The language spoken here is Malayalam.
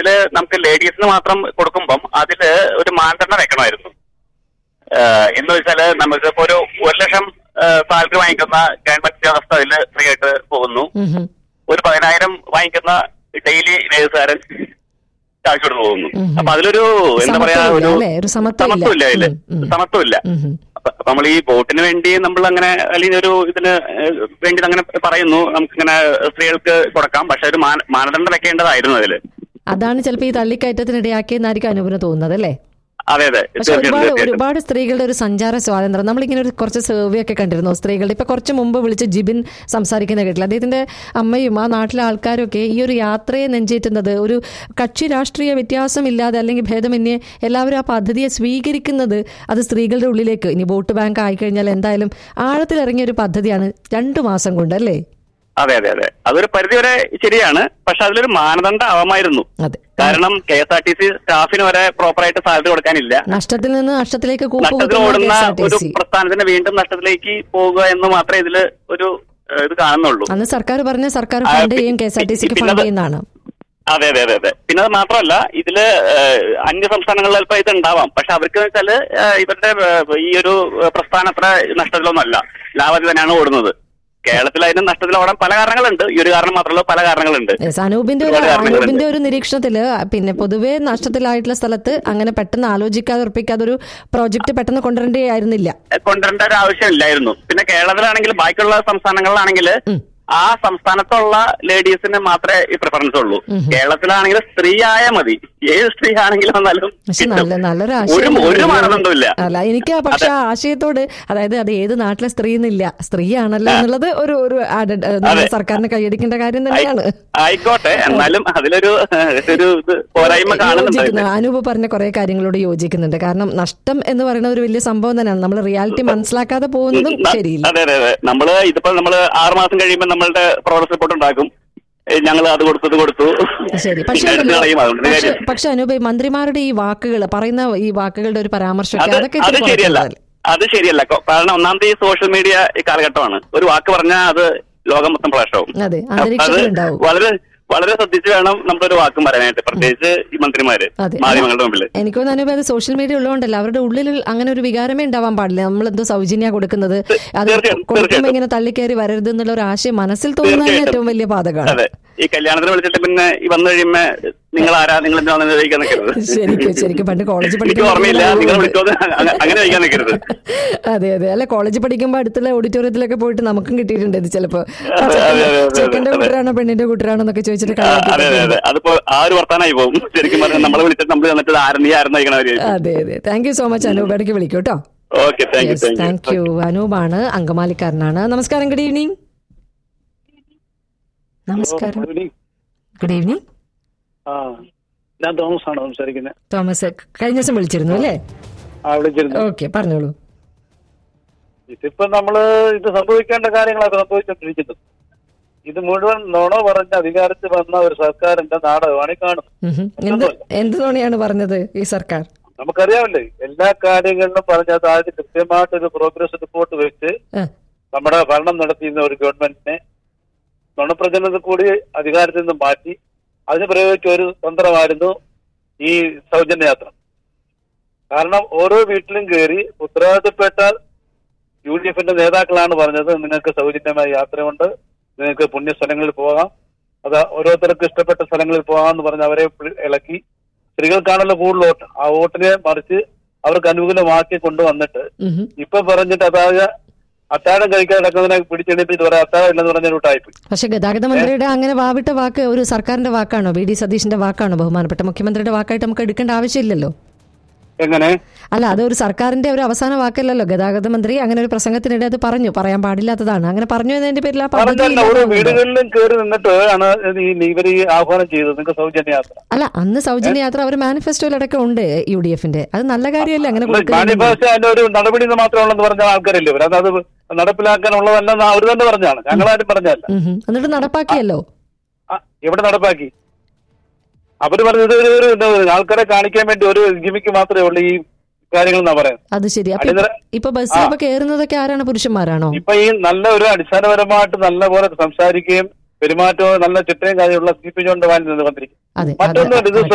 ഇതില് നമുക്ക് ലേഡീസിന് മാത്രം കൊടുക്കുമ്പം അതില് ഒരു മാനദണ്ഡം വെക്കണമായിരുന്നു ആ, എന്ന് വെച്ചാല് നമുക്ക് ഇപ്പൊ ഒരു ഒരു ലക്ഷം സാലറി വാങ്ങിക്കുന്ന ഗവൺമെന്റ് ഉദ്യോഗസ്ഥ അതിൽ ഫ്രീ ആയിട്ട് പോകുന്നു ഉം ഉം. ഒരു പതിനായിരം വാങ്ങിക്കുന്ന ഡെയിലി നേഴ്സുകാരൻ കാശോട് പോകുന്നു ഉം. അപ്പൊ അതിലൊരു എന്താ പറയാ സമത്വമില്ല, ഒരു അല്ലേ? ഒരു സമത്വമില്ല. സമത്വമില്ല അതില് ഉം, ഉം. സമത്വമില്ല ഉം ഉം. അപ്പൊ അപ്പൊ നമ്മൾ ഈ വോട്ടിന് വേണ്ടി നമ്മൾ അങ്ങനെ അല്ലെങ്കിൽ ഒരു ഇതിന് ഏഹ്, വേണ്ടി അങ്ങനെ പറയുന്നു നമുക്കിങ്ങനെ സ്ത്രീകൾക്ക് കൊടുക്കാം പക്ഷെ ഒരു മാന- മാനദണ്ഡം വെക്കേണ്ടതായിരുന്നു അതില് അതാണ് ചിലപ്പോൾ ഈ തള്ളിക്കയറ്റത്തിനിടയാക്കിയെന്നായിരിക്കും അനൂപിന് തോന്നുന്നത് അല്ലേ അതെ അതെ പക്ഷെ തീർച്ചയായിട്ടും ഒരുപാട് തീർച്ചയായിട്ടും. ഒരുപാട് സ്ത്രീകളുടെ ഒരു സഞ്ചാര സ്വാതന്ത്ര്യം നമ്മളിങ്ങനെ ഒരു കുറച്ച് സർവേ ഒക്കെ കണ്ടിരുന്നു സ്ത്രീകളുടെ ഇപ്പൊ കുറച്ച് മുമ്പ് വിളിച്ച് ജിബിൻ സംസാരിക്കുന്ന കേട്ടില്ല അദ്ദേഹത്തിന്റെ അമ്മയും ആ നാട്ടിലെ ആൾക്കാരും ഒക്കെ ഈ ഒരു യാത്രയെ നെഞ്ചേറ്റുന്നത് ഒരു കക്ഷി രാഷ്ട്രീയ വ്യത്യാസമില്ലാതെ അല്ലെങ്കിൽ ഭേദമന്യേ എല്ലാവരും ആ പദ്ധതിയെ സ്വീകരിക്കുന്നത് അത് സ്ത്രീകളുടെ ഉള്ളിലേക്ക് ഇനി വോട്ട് ബാങ്ക് ആയിക്കഴിഞ്ഞാൽ എന്തായാലും ആഴത്തിലിറങ്ങിയ ഒരു പദ്ധതിയാണ് രണ്ടു മാസം കൊണ്ട് അല്ലേ അതെ അതെ അതെ അതൊരു പരിധിവരെ ശരിയാണ് പക്ഷെ അതിലൊരു മാനദണ്ഡം ആവാമായിരുന്നു അതെ കാരണം K S R T C സ്റ്റാഫിന് വരെ പ്രോപ്പറായിട്ട് സാലറി കൊടുക്കാനില്ല നഷ്ടത്തിൽ നിന്ന് നഷ്ടത്തിലേക്ക് നഷ്ടത്തിൽ കൂപ്പുകുത്തുന്ന ഓടുന്ന KSRTC. ഒരു പ്രസ്ഥാനത്തിന് വീണ്ടും നഷ്ടത്തിലേക്ക് പോകുക എന്ന് മാത്രമേ ഇതില് ഒരു ഏഹ്, ഇത് കാണുന്നുള്ളൂ അന്ന് സർക്കാർ പറഞ്ഞ സർക്കാർ ആ, ഫണ്ട് പി- ചെയ്യും കെ എസ് ആർ ടി സിക്ക് പിന്നെ ഫണ്ട് അത് ചെയ്യുന്നതാണ് അതെ അതെ അതെ അതെ പിന്നെ അത് മാത്രമല്ല ഇതില് ഏഹ്, അന്യ സംസ്ഥാനങ്ങളിൽ ചിലപ്പോൾ ഇത് ഉണ്ടാവാം പക്ഷെ അവർക്ക് വെച്ചാല് ഏഹ്, ഇവരുടെ ഏഹ്, ഈ ഒരു ഏഹ്, പ്രസ്ഥാനം അത്ര നഷ്ടത്തിലൊന്നുമല്ല ലാഭത്തിൽ തന്നെയാണ് ഓടുന്നത് കേരളത്തിൽ അതിന് നഷ്ടത്തിൽ ഓടാൻ പല കാരണങ്ങളുണ്ട് ഈ ഒരു കാരണം മാത്രമല്ല പല കാരണങ്ങളുണ്ട് Yes, അനൂപിന്റെ ഒരു ഒരുപാട് കാരണങ്ങളുണ്ട്. അനൂപിന്റെ ഒരു നിരീക്ഷണത്തില് പിന്നെ പൊതുവെ നഷ്ടത്തിലായിട്ടുള്ള സ്ഥലത്ത് അങ്ങനെ പെട്ടെന്ന് ആലോചിക്കാതെ ഉറപ്പിക്കാതെ ഒരു പ്രോജക്റ്റ് പെട്ടെന്ന് കൊണ്ടുവരേണ്ടിയായിരുന്നില്ല കൊണ്ടുവരേണ്ട ഒരു ആവശ്യമില്ലായിരുന്നു പിന്നെ കേരളത്തിലാണെങ്കിൽ ബാക്കിയുള്ള സംസ്ഥാനങ്ങളിലാണെങ്കിൽ ഉം. ആ സംസ്ഥാനത്തുള്ള ലേഡീസിന് മാത്രമേ ഈ പ്രിഫറൻസ് ഉള്ളൂ കേരളത്തിലാണെങ്കിൽ സ്ത്രീ ആയാൽ മതി ഏത് സ്ത്രീ ആണെങ്കിലും വന്നാലും പക്ഷെ കിട്ടും. നല്ല നല്ലൊരു ഒരു ആശയം ഒരു മാനദണ്ഡമില്ല അല്ല എനിക്ക് ആ പക്ഷെ ആ ആശയത്തോട് അതായത് അത് ഏത് നാട്ടിലെ സ്ത്രീ എന്നില്ല സ്ത്രീയാണല്ലോ എന്നുള്ളത് ഒരു ഒരു added, ഏഹ്, നമ്മുടെ സർക്കാരിന് കൈയടിക്കേണ്ട കാര്യം തന്നെയാണ് ആയിക്കോട്ടെ എന്നാലും അതിലൊരു ഒരു ഇത് പോരായ്മ കാണുന്നുണ്ട് യോജിക്കുന്നു അനൂപ് പറഞ്ഞ കുറെ കാര്യങ്ങളോട് യോജിക്കുന്നുണ്ട് കാരണം നഷ്ടം എന്ന് പറയുന്നത് ഒരു വലിയ സംഭവം തന്നെയാണ് നമ്മൾ റിയാലിറ്റി മനസ്സിലാക്കാതെ പോകുന്നതും ന- ശരിയില്ല അതെ അതെ അതെ നമ്മള് ഇതിപ്പോ നമ്മള് ആറ് മാസം കഴിയുമ്പോൾ നമ്മളുടെ പ്രോഗ്രസ് റിപ്പോർട്ട് ഉണ്ടാക്കും ഞങ്ങൾ അത് കൊടുത്തു ഇത് കൊടുത്തു ശരി പക്ഷെ പിന്നെ എടുത്ത് കളയും അതുകൊണ്ട് പക്ഷെ കാര്യം പക്ഷെ അനൂപ് ഈ മന്ത്രിമാരുടെ ഈ വാക്കുകൾ പറയുന്ന ഈ വാക്കുകളുടെ ഒരു പരാമർശമൊക്കെ അത് അതൊക്കെ അത് ഇത്തിരി ശരിയല്ല കുറയ്ക്കേണ്ടതല്ലേ? അത് ശരിയല്ല കൊ- കാരണം ഒന്നാമത്തെ ഈ സോഷ്യൽ മീഡിയ ഈ കാലഘട്ടമാണ് ഒരു വാക്ക് പറഞ്ഞാൽ അത് ലോകം മൊത്തം പ്രശ്നവും അതെ അപ്പൊ അത് അന്തരീക്ഷത്തിലുണ്ടാവും വളരെ വളരെ ശ്രദ്ധിച്ച് വേണം നമ്മളൊരു വാക്കും പറയാനായിട്ട് പ്രത്യേകിച്ച് ഈ മന്ത്രിമാര് അതെ. മാധ്യമങ്ങളുടെ മുമ്പിൽ എനിക്ക് തോന്നുന്നു അനുപ അത് സോഷ്യൽ മീഡിയ ഉള്ളതുകൊണ്ടല്ല അവരുടെ ഉള്ളിൽ അങ്ങനെ ഒരു വികാരമേ ഉണ്ടാവാൻ പാടില്ല നമ്മൾ എന്തോ സൗജന്യ കൊടുക്കുന്നത് അത് തീർച്ചയായും, കൊടുക്കുമ്പോൾ തീർച്ചയായും. ഇങ്ങനെ തള്ളിക്കയറി വരരുത് എന്നുള്ള ഒരു ആശയം മനസ്സിൽ തോന്നുന്നതാണ് തീർച്ചയായും. ഏറ്റവും വലിയ ബാധകമാണ് അതെ ഈ കല്യാണത്തിന് വിളിച്ചിട്ട് പിന്നെ ഈ വന്നു കഴിയുമ്പോ നിങ്ങൾ ആരാ നിങ്ങൾ എന്താണെന്ന് ചോദിക്കാൻ നിൽക്കരുത് ശരിക്കും ശരിക്കും പണ്ട് കോളേജിൽ എനിക്ക് ഓർമ്മയില്ല നിങ്ങൾ വിളിച്ചോ അങ്ങനെ ചോദിക്കാൻ നിൽക്കരുത് അതെ അതെ അല്ല കോളേജിൽ പഠിക്കുമ്പോൾ അടുത്തുള്ള ഓഡിറ്റോറിയത്തിലൊക്കെ പോയിട്ട് നമുക്കും കിട്ടിയിട്ടുണ്ട് ഇത് ചിലപ്പോ ആ അതെ, അതെ, അതെ, അതെ, ചെക്കന്റെ അതെ. കൂട്ടരാണോ പെണ്ണിന്റെ കൂട്ടരാണോ എന്നൊക്കെ ചോദിച്ചിട്ട് ആ, അതെ അതെ കളിയാക്കിയിട്ടുണ്ട്. അതെ അതിപ്പോ ആ ഒരു വർത്താനായി പോകും ശരിക്കും പറഞ്ഞാൽ നമ്മളെ വിളിച്ചിട്ട് നമ്മൾ തന്നിട്ട് ആരും നീ ആരെന്ന് ചോദിക്കണവര് അതെ അതെ thank you so much Anoop ഇടയ്ക്ക് വിളിക്കൂ കേട്ടോ okay thank you thank thank you അനൂപാണ് അങ്കമാലിക്കാരനാണ് നമസ്കാരം ഗുഡ് ഈവനിങ് നമസ്കാരം ഗുഡ് ഈവനിങ് ആ ഞാൻ തോമസ് ആണ് സംസാരിക്കുന്നത് തോമസ് കഴിഞ്ഞ ദിവസം വിളിച്ചിരുന്നു അല്ലേ ആ വിളിച്ചിരുന്നു ഓക്കെ പറഞ്ഞോളൂ ഇതിപ്പോ നമ്മള് ഇത് സംഭവിക്കേണ്ട കാര്യങ്ങളൊക്കെ സംഭവിച്ചോണ്ടിരിക്കുന്നത് ഇത് മുഴുവൻ നുണ പറഞ്ഞ് അധികാരത്തിൽ വന്ന ഒരു സർക്കാരിന്റെ നാടകമാണ് ഈ കാണുന്നത് ഉഹും. എന്ത് എന്ത് തോണിയാണ് പറഞ്ഞത് ഈ സർക്കാർ നമുക്കറിയാമല്ലേ എല്ലാ കാര്യങ്ങളിലും പറഞ്ഞ അതായത് കൃത്യമായിട്ടൊരു പ്രോഗ്രസ് റിപ്പോർട്ട് വെച്ച് ആ, നമ്മുടെ ഭരണം നടത്തിയിരുന്ന ഒരു ഗവൺമെന്റിനെ നുണപ്രചരണത്തിൽ കൂടി അധികാരത്തിൽ നിന്ന് മാറ്റി അതിന് പ്രയോഗിച്ച ഒരു തന്ത്രമായിരുന്നു ഈ സൗജന്യ യാത്ര കാരണം ഓരോ വീട്ടിലും കയറി ഉത്തരവാദിത്തപ്പെട്ട യു ഡി എഫിന്റെ നേതാക്കളാണ് പറഞ്ഞത് നിങ്ങൾക്ക് സൗജന്യമായ യാത്രയുണ്ട് നിങ്ങൾക്ക് പുണ്യസ്ഥലങ്ങളിൽ പോകാം അത് ഓരോരുത്തർക്കും ഇഷ്ടപ്പെട്ട സ്ഥലങ്ങളിൽ പോകാമെന്ന് പറഞ്ഞ് അവരെ പിടി- ഇളക്കി സ്ത്രീകൾക്കാണല്ലോ കൂടുതൽ വോട്ട് ആ വോട്ടിനെ മറിച്ച് അവർക്ക് അനുകൂലമാക്കി കൊണ്ടുവന്നിട്ട് ഉഹും. ഇപ്പൊ പറഞ്ഞിട്ട് അതായത് അത്താഴം കഴിക്കാൻ നടക്കുന്നതിനെ പിടിച്ചെടുത്തിട്ട് പറയാം അത്താഴം ഇല്ലെന്ന് പറഞ്ഞ റൂട്ടായിപ്പോയി പക്ഷെ ഗതാഗത മന്ത്രിയുടെ അങ്ങനെ വാവിട്ട വാക്ക് ഒരു സർക്കാരിന്റെ വാക്കാണോ വി ഡി സതീഷിന്റെ വാക്കാണോ ബഹുമാനപ്പെട്ട മുഖ്യമന്ത്രിയുടെ വാക്കായിട്ട് നമുക്ക് എടുക്കേണ്ട ആവശ്യമില്ലല്ലോ എങ്ങനെ അല്ല അത് ഒരു സർക്കാരിന്റെ ഒരു അവസാന വാക്കല്ലല്ലോ ഗതാഗത മന്ത്രി അങ്ങനെ ഒരു പ്രസംഗത്തിനിടെ അത് പറഞ്ഞു പറയാൻ പാടില്ലാത്തതാണ് അങ്ങനെ പറഞ്ഞു എന്നതിന്റെ പേരിൽ ആ പദ്ധതി പറഞ്ഞല്ല ഓരോ ഇല്ലാതാവുന്നുണ്ടോ? വീടുകളിലും കയറി നിന്നിട്ട് ആണ് ഈ ഇവർ ഈ ആഹ്വാനം ചെയ്തത് നിങ്ങൾക്ക് സൗജന്യ യാത്ര അല്ല അന്ന് സൗജന്യ യാത്ര അവർ മാനിഫെസ്റ്റോയിലടക്കം ഉണ്ട് യു ഡി എഫിന്റെ അത് നല്ല കാര്യമല്ലേ അങ്ങനെ കൊടുക്കുന്നത് മാനിഫെസ്റ്റോ അതിന്റെ ഒരു നടപടി മാത്രമുള്ളെന്ന് പറഞ്ഞ ആൾക്കാരല്ലേ ഇവർ അത് നടപ്പിലാക്കാനുള്ളതല്ലെന്ന് അവർ തന്നെ പറഞ്ഞാണ് ഞങ്ങളാരും പറഞ്ഞല്ല ഉഹും. എന്നിട്ട് നടപ്പാക്കിയല്ലോ ആ, എവിടെ നടപ്പാക്കി അവര് പറഞ്ഞത് ഒരു ഒരു എന്താ പറയുക, ആൾക്കാരെ കാണിക്കാൻ വേണ്ടി ഒരു ഗിമിക്ക് മാത്രമേ ഉള്ളൂ ഈ കാര്യങ്ങൾ എന്നാ പറയാം അത് ശരി അപ്പൊ അടിയന്തര- ഇപ്പൊ- ഇപ്പൊ ബസ്സിലൊക്കെ കയറുന്നതൊക്കെ ആരാണ് പുരുഷന്മാരാണോ ഇപ്പൊ ഈ നല്ല ഒരു അടിസ്ഥാനപരമായിട്ട് നല്ല പോലെ സംസാരിക്കുകയും പെരുമാറ്റവും നല്ല ചിട്ടയും കാര്യമുള്ള സി പി ജോണിന്റെ വാനിൽ നിന്ന് വന്നിരിക്കും അതെ മറ്റൊന്നും അത് ഇത്